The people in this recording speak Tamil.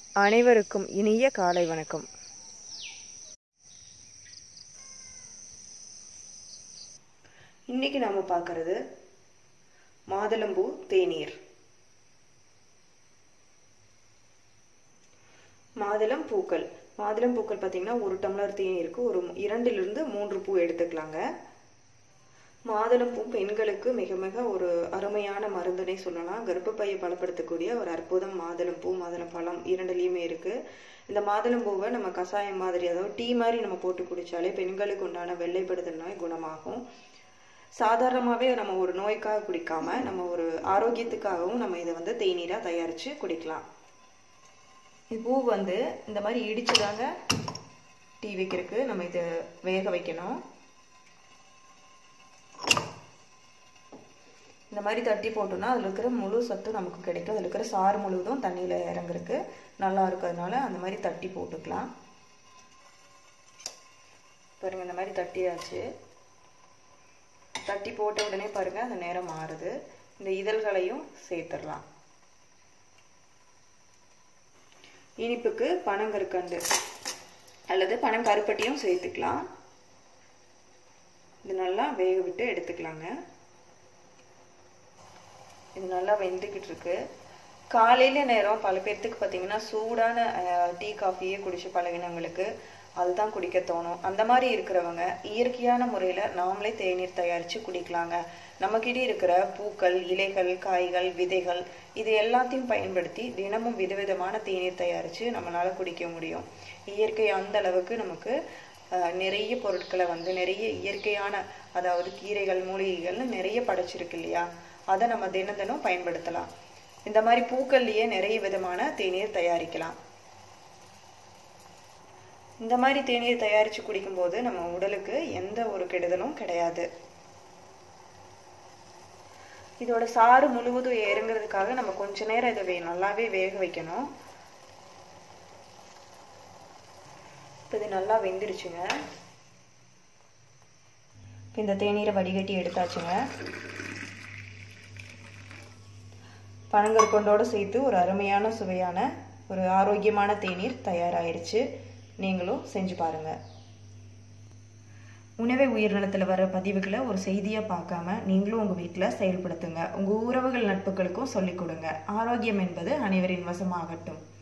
அனைவருக்கும் இனிய காலை வணக்கம் இன்னைக்கு நாம பார்க்கறது மாதுளம்பூ தேநீர் மாதுளம் பூக்கள் மாதுளம் பூக்கள் பார்த்தீங்கன்னா ஒரு டம்ளர் தேநீருக்கு ஒரு இரண்டிலிருந்து மூன்று பூ எடுத்துக்கலாங்க மாதுளம் பூ பெண்களுக்கு மிக மிக ஒரு அருமையான மருந்துனே சொல்லலாம் கர்ப்பப்பையை பலப்படுத்தக்கூடிய ஒரு அற்புதம் மாதுளம் பூ மாதுளம் பழம் இரண்டுலேயுமே இருக்கு இந்த மாதுளம் பூவை நம்ம கஷாயம் மாதிரி அதாவது டீ மாதிரி நம்ம போட்டு குடிச்சாலே பெண்களுக்கு உண்டான வெள்ளைப்படுதல் நோய் குணமாகும் சாதாரணமாகவே நம்ம ஒரு நோய்க்காக குடிக்காம நம்ம ஒரு ஆரோக்கியத்துக்காகவும் நம்ம இதை வந்து தேநீராக தயாரித்து குடிக்கலாம் இது பூ வந்து இந்த மாதிரி இடிச்சுதாங்க டீ வைக்கிறதுக்கு நம்ம இதை வேக வைக்கணும் இந்த மாதிரி தட்டி போட்டோம்னா அதில் இருக்கிற முழு சத்தும் நமக்கு கிடைக்கும் அதில் இருக்கிற சாறு முழுவதும் தண்ணியில் இறங்குறதுக்கு நல்லா இருக்கிறதுனால அந்த மாதிரி தட்டி போட்டுக்கலாம் பாருங்க இந்த மாதிரி தட்டியாச்சு தட்டி போட்ட உடனே பாருங்க அந்த நேரம் மாறுது இந்த இதழ்களையும் சேர்த்துடலாம் இனிப்புக்கு பனங்கற்கண்டு அல்லது பனங்கருப்பட்டியும் சேர்த்துக்கலாம் இது நல்லா வேக விட்டு எடுத்துக்கலாங்க இது நல்லா வெந்துக்கிட்டு இருக்கு காலையில நேரம் பல பேர்த்துக்கு பார்த்தீங்கன்னா சூடான டீ காஃபியே குடிச்சு பழகினவங்களுக்கு அதுதான் குடிக்க தோணும் அந்த மாதிரி இருக்கிறவங்க இயற்கையான முறையில் நாமளே தேநீர் தயாரித்து குடிக்கலாங்க நம்மக்கிட்ட இருக்கிற பூக்கள் இலைகள் காய்கள் விதைகள் இது எல்லாத்தையும் பயன்படுத்தி தினமும் விதவிதமான தேநீர் தயாரித்து நம்மளால் குடிக்க முடியும் இயற்கை அந்த அளவுக்கு நமக்கு நிறைய பொருட்களை வந்து நிறைய இயற்கையான அதாவது கீரைகள் மூலிகைகள்னு நிறைய படைச்சிருக்கு இல்லையா அதை நம்ம தினம் தினம் பயன்படுத்தலாம் இந்த மாதிரி பூக்கள்லேயே நிறைய விதமான தேநீர் தயாரிக்கலாம் இந்த மாதிரி தேநீர் தயாரித்து குடிக்கும்போது நம்ம உடலுக்கு எந்த ஒரு கெடுதலும் கிடையாது இதோட சாறு முழுவதும் இறங்குறதுக்காக நம்ம கொஞ்ச நேரம் இதை நல்லாவே வேக வைக்கணும் இப்போ இது நல்லா வெந்துருச்சுங்க இப்போ இந்த தேநீரை வடிகட்டி எடுத்தாச்சுங்க பனங்கற்கொண்டோடு சேர்த்து ஒரு அருமையான சுவையான ஒரு ஆரோக்கியமான தேநீர் தயாராகிருச்சு நீங்களும் செஞ்சு பாருங்கள் உணவை உயிர்நலத்தில் வர பதிவுகளை ஒரு செய்தியாக பார்க்காம நீங்களும் உங்கள் வீட்டில் செயல்படுத்துங்க உங்கள் உறவுகள் நட்புகளுக்கும் சொல்லிக் கொடுங்க ஆரோக்கியம் என்பது அனைவரின் வசமாகட்டும்